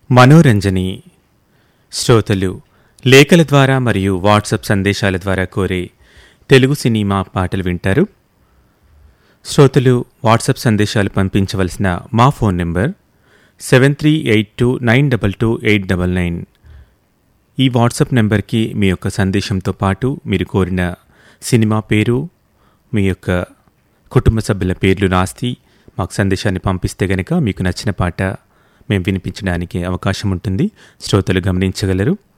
మనోరంజని శ్రోతలు లేఖల ద్వారా మరియు వాట్సాప్ సందేశాల ద్వారా కోరే తెలుగు సినిమా పాటలు వింటారు శ్రోతలు వాట్సాప్ సందేశాలు పంపించవలసిన మా phone number seven three eight two nine double two eight double nine ఈ వాట్సాప్ నెంబర్కి మీ యొక్క సందేశంతో పాటు మీరు కోరిన సినిమా పేరు మీ యొక్క కుటుంబ సభ్యుల పేర్లు రాసి మాకు సందేశాన్ని పంపిస్తే గనక మీకు నచ్చిన పాట మేము వినిపించడానికి అవకాశం ఉంటుంది శ్రోతలు గమనించగలరు